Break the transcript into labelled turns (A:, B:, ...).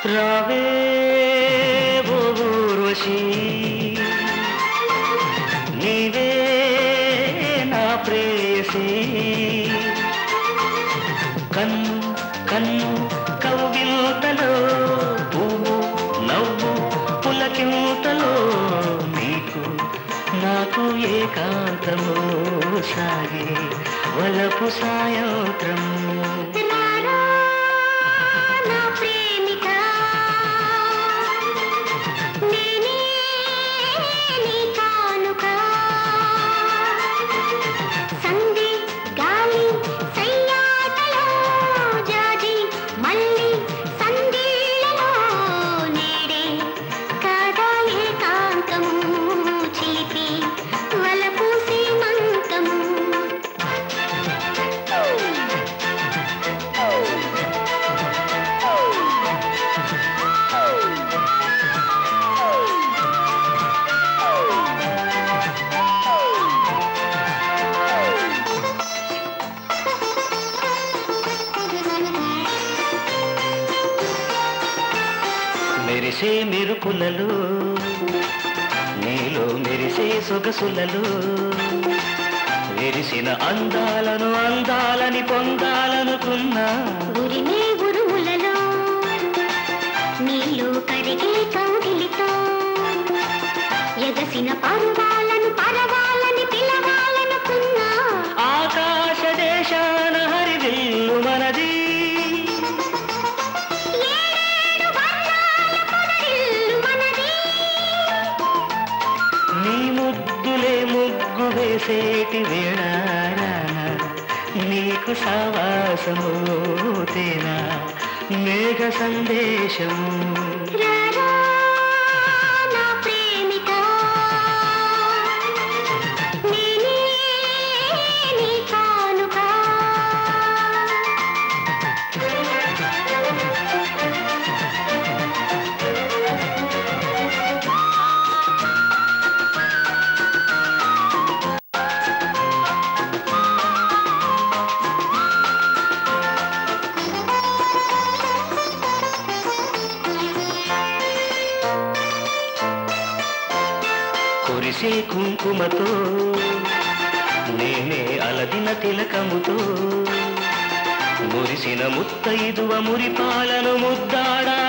A: రావే ఓ ఊర్వశి నీవే నా ప్రేయసి కన్ను కన్ను కవ్వింతలో పువ్వు నవ్వు పులకింతలో నీకు నాకు ఏకాంతము సాగే వలపు సాయంత్రం
B: రారా నా ప్రేమిక నేనే నీ కానుక సంధి గాలి సయ్యాటలో జాజి మల్లి సందీళ్ళలో నేడే కాదా ఏకాంతము చిలిపి వలపు సీమంతము
A: మెరిసే మెరుపులలో నీలో మెరిసే సొగసులలో విరిసిన అందాలను అందాలని పొందాలనుకున్నా
B: ఉరిమే ఉరుములలో నీలో కరిగే కౌగిలితో ఎగసిన పర్వాలను పరవాలని పిలవాలనుకున్నా
A: ఆకాశ దేశాన హరివిల్లు మనది
B: ఏడేడు వర్ణాల పొదరిల్లు మనది
A: నీ ముద్దులే ముగ్గు వేసేటి వేళ నీకు సావాసము తేనా మేఘ సందేశము
B: రారా నా ప్రేమిక నేనే నీ కానుక
A: కురిసే కుంకుమతో నేనే అలదిన తిలకముతో మురిసిన ముత్తైదువ మురిపాలను ముద్దాడా